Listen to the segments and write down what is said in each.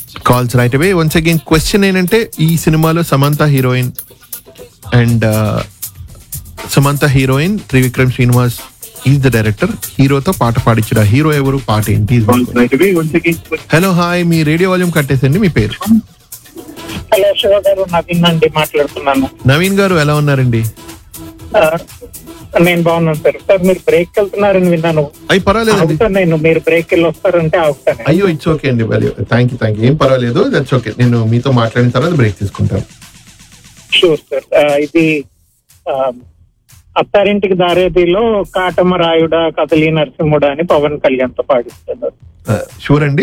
Calls right away once again question ఏంటంటే ఈ సినిమాలో Samantha heroine and Samantha heroine Trivikram Srinivas is the director హీరోతో పాట పాడించాడు ఆ హీరో ఎవరు పాట ఏంటి హలో హాయ్ మీ రేడియో వాల్యూమ్ కట్టేసండి మీ పేరు హలో శివ గారు నవీన్ అండి మాట్లాడుతున్నాను నవీన్ గారు ఎలా ఉన్నారండి ఆ, నేను బాగున్నాను సార్ సార్ మీరు బ్రేక్ వెళ్తున్నారని విన్నాను అయ్యి పర్వాలేదండి ఆగుతాను నేను మీరు బ్రేక్ వెళ్ళి వస్తారంటే ఆగుతాను అయ్యో ఇట్స్ ఓకే అండి థ్యాంక్ యూ థ్యాంక్ యూ ఏం పర్వాలేదు దట్స్ ఓకే నేను మీతో మాట్లాడిన తర్వాత బ్రేక్ తీసుకుంటాను షూర్ సార్ ఆ, ఇది ఆ, అత్తారింటికి దారేదిలో కాటమ రాయుడ కదలి నరసింహుడ అని పవన్ కళ్యాణ్ తో పాడిస్తున్నారు షూర్ అండి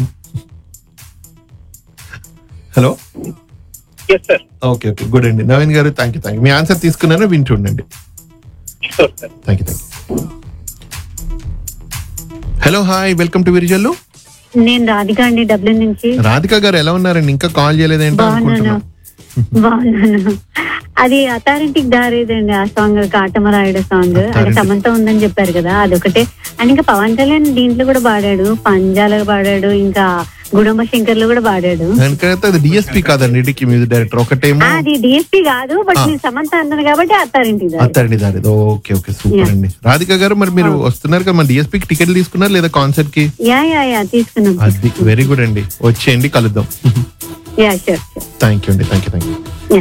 hello yes sir okay okay good అండి నవీన్ గారు థ్యాంక్ యూ థ్యాంక్ యూ మీ ఆన్సర్ తీసుకున్నారో వింటుండండి sure sir thank you thank you hello hi welcome to Virijallu నేను రాధిక అండి డబ్లిన్ నుంచి రాధిక గారు ఎలా ఉన్నారండి ఇంకా కాల్ చేయలేదేంటో బాగున్నాను అనుకుంటున్నాను బాగున్నాను అది అతారింటికి దారేదండి ఆ సాంగ్ కాటమరాయుడు సాంగ్ అది అత్తారింటికి. సమంత ఉందని చెప్పారు కదా అదొకటే అండ్ ఇంకా పవన్ కళ్యాణ్ దీంట్లో కూడా పాడాడు పంజాలో పాడాడు ఇంకా గుడంబ శంకర్ లో కూడా పాడాడు దానికైతే అది డిఎస్పీ కాదండి ఇటుకి మ్యూజిక్ డైరెక్టర్ ఒకటేమో ఆ, అది డిఎస్పీ కాదు బట్ ఆ. మీరు సమంత అన్నారు కాబట్టి అత్తారింటికి దారి అత్తండి దారి ఓకే ఓకే సూపర్ Yeah. అండి రాధిక గారు మరి మీరు వస్తున్నారు కదా మన డిఎస్పీకి టికెట్ తీసుకున్నారు లేదా కాన్సర్ట్ కి యా యా యా తీసుకున్నాం అది వెరీ గుడ్ అండి వచ్చేయండి కలుద్దాం yeah sure sure thank you అండి thank you thank you yeah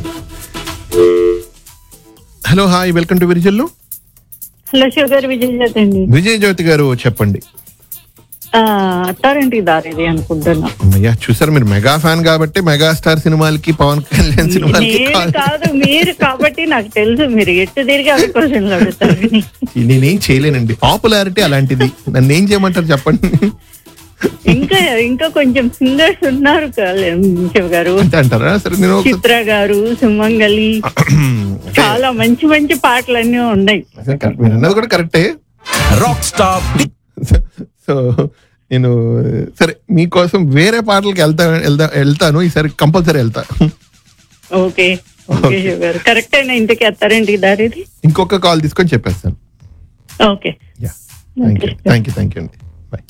hello hi welcome to Virijallu hello sugar Vijay అండి విజయ్ జ్యోతి గారు చెప్పండి అత్తారింటికి దారేది అనుకుంటున్నా అమ్మయ్యా చూసారు మీరు మెగా ఫ్యాన్ కాబట్టి మెగాస్టార్ సినిమాలకి పవన్ కళ్యాణ్ సినిమాలకి నేను కాల్- కాదు మీరు కాబట్టి నాకు తెలుసు మీరు ఎట్టు తిరిగి అవి క్వశ్చన్లు అడుగుతారు నేనేం చేయలేనండి పాపులారిటీ అలాంటిది నన్ను ఏం చేయమంటారు చెప్పండి ఇంకా ఇంకా కొంచెం సింగర్స్ ఉన్నారు కదా, శివ గారు అంతే అంటారా సరే నేను ఒక- చిత్ర గారు సుమంగలి అంటే చాలా మంచి మంచి పాటలన్నీ ఉన్నాయి అసలు కరెక్ట్. మీరు అన్నది కూడా కరెక్టే రాక్ స్టార్ సో నేను సరే మీకోసం వేరే పాటలకి వెళ్తా వెళ్తా వెళ్తాను ఈసారి కంపల్సరీ వెళ్తా ఓకే ఓకే శివ గారు కరెక్ట్ అయినా ఇంటికి అత్తారింటికి దారేది ఇంకొక కాల్ తీసుకొని చెప్పేస్తాను okay yeah thank you thank you thank you అండి bye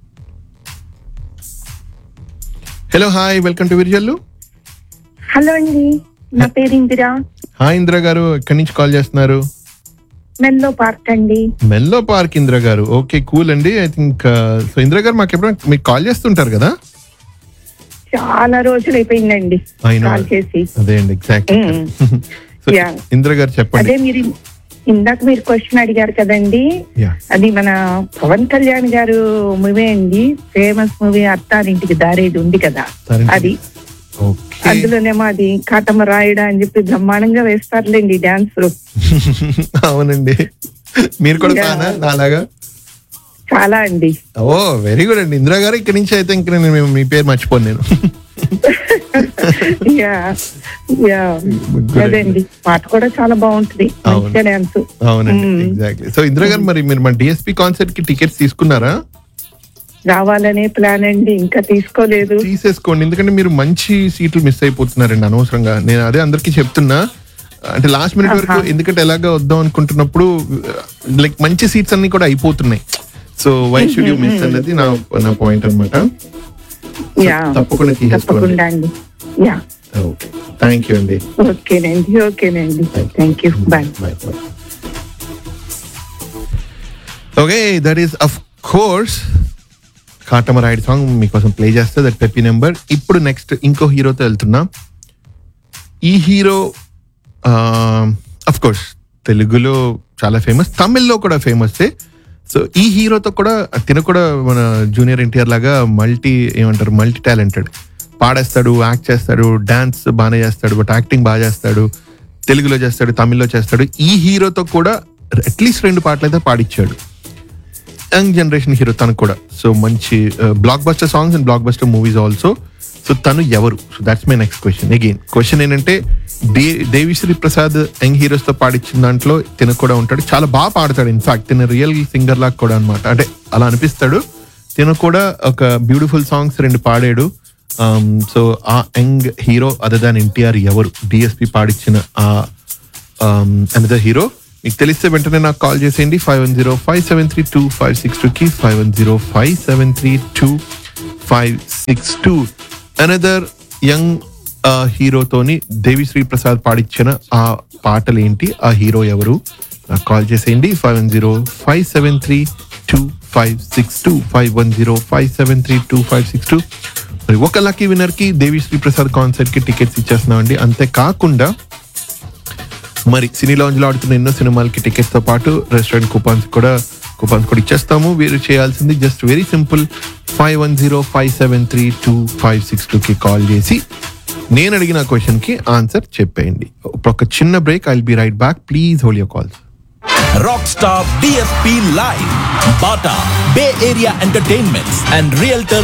hello hi welcome to Virijallu hello అండి నా పేరు ఇందిరా హాయ్ ఇందిరా గారు ఎక్కడి నుంచి కాల్ చేస్తున్నారు మెల్లో పార్క్ అండి మెల్లో పార్క్ ఇందిరా గారు ఓకే కూల్ అండి ఐ థింక్ సో ఇందిరా గారు మాకు ఎప్పుడైనా మీకు కాల్ చేస్తుంటారు కదా చాలా రోజులు అయిపోయిందండి I know. కాల్ చేసి అదే అండి exact Mm. So Yeah. Indira గారు చెప్పండి అదే మీరు ఇందాక మీరు క్వశ్చన్ అడిగారు కదండి యా అది మన పవన్ కళ్యాణ్ గారు మూవీ అండి ఫేమస్ మూవీ అత్తారింటికి దారేది ఉంది కదా అది ఓకే అందులోనేమో అది కాటమ రాయుడా అని చెప్పి బ్రహ్మాండంగా వేస్తారులేండి డాన్స్ అవునండి మీరు కూడా Yeah. ఫ్యానా నాలాగా చాలా అండి ఓ వెరీ గుడ్ అండి ఇందిరా గారు ఇక్కడ నుంచి అయితే ఇంక నేను మీ- మీ పేరు మర్చిపోను నేను యా యా Good అదే అండి పాట కూడా చాలా బాగుంటుంది అవును. మంచిగా డాన్స్ అవునండి Mm. ఎగ్జాక్ట్లీ సో ఇందిరా గారు మరి మీరు మన డిఎస్పీ కాన్సర్ట్ కి టికెట్స్ తీసుకున్నారా రావాలనే ప్లాన్ అండి ఇంకా తీసుకోలేదు తీసేసుకోండి ఎందుకంటే మీరు మంచి సీట్లు మిస్ అయిపోతున్నారండి అనవసరంగా నేను అదే అందరికీ చెప్తున్నా అంటే లాస్ట్ మినిట్ వరకు ఆహా. ఎందుకంటే ఎలాగ వద్దాం అనుకుంటున్నప్పుడు లైక్ మంచి సీట్స్ అన్ని కూడా అయిపోతున్నాయి so why should you miss అన్నది నా నా పాయింట్ అనమాట యా తప్పకుండా తీసేసుకోండి తప్పకుండా అండి యా ఓకే థ్యాంక్ యూ అండి ఓకేనండి ఓకేనండి thank you bye okay that is of course Katamarayudu song మీకోసం ప్లే చేస్తే దట్ పెప్పి నెంబర్ ఇప్పుడు నెక్స్ట్ ఇంకో హీరోతో వెళ్తున్నా ఈ హీరో అఫ్ కోర్స్ తెలుగులో చాలా ఫేమస్ తమిళ్లో కూడా ఫేమస్ సో ఈ హీరోతో కూడా తిన కూడా మన జూనియర్ ఎన్టీఆర్ లాగా మల్టీ ఏమంటారు మల్టీ టాలెంటెడ్ పాడేస్తాడు యాక్ట్ చేస్తాడు డాన్స్ బాగానే చేస్తాడు బట్ యాక్టింగ్ బాగా చేస్తాడు తెలుగులో చేస్తాడు తమిళ్లో చేస్తాడు ఈ హీరోతో కూడా అట్లీస్ట్ రెండు పాటలు అయితే పాడిచ్చాడు యంగ్ జనరేషన్ హీరో తను కూడా సో మంచి blockbuster songs and blockbuster movies also so తను ఎవరు so that's my next question again question ఏంటంటే దే దేవిశ్రీ ప్రసాద్ యంగ్ హీరోస్ తో పాడించిన దాంట్లో తిన కూడా ఉంటాడు చాలా బాగా పాడతాడు ఇన్ఫాక్ట్ తిన రియల్ సింగర్ లాగా కూడా అనమాట అంటే అలా అనిపిస్తాడు తిన కూడా ఒక బ్యూటిఫుల్ సాంగ్స్ రెండు పాడాడు సో ఆ young hero other than NTR ఎవరు డిఎస్పి పాడించిన ఆ అనదర్ హీరో మీకు తెలిస్తే వెంటనే నాకు కాల్ చేసేయండి five one zero five seven three two five six two కి five one zero five seven three two five six two another young హీరోతోని దేవిశ్రీ ప్రసాద్ పాడించిన ఆ పాటలు ఏంటి ఆ హీరో ఎవరు నాకు కాల్ చేసేయండి five one zero five seven three two five six two five one zero five seven three two five six two మరి ఒక లక్కీ విన్నర్ కి దేవిశ్రీ ప్రసాద్ కాన్సర్ట్ కి టికెట్స్ ఇచ్చేస్తున్నామండి అంతేకాకుండా మరి సినీ లాంజ్ లో ఆడుతున్న ఎన్నో సినిమాలకి టికెట్స్ తో పాటు రెస్టారెంట్ కూపన్స్ కూడా కూపన్స్ కూడా ఇచ్చేస్తాము మీరు చేయాల్సింది just very simple five one zero five seven three two five six two కి కాల్ చేసి నేను అడిగిన క్వశ్చన్ కి ఆన్సర్ చెప్పేయండి ఒక చిన్న break I be right back please hold your calls Rockstar DSP Live, Bata, Bay Area Entertainments, and Realtor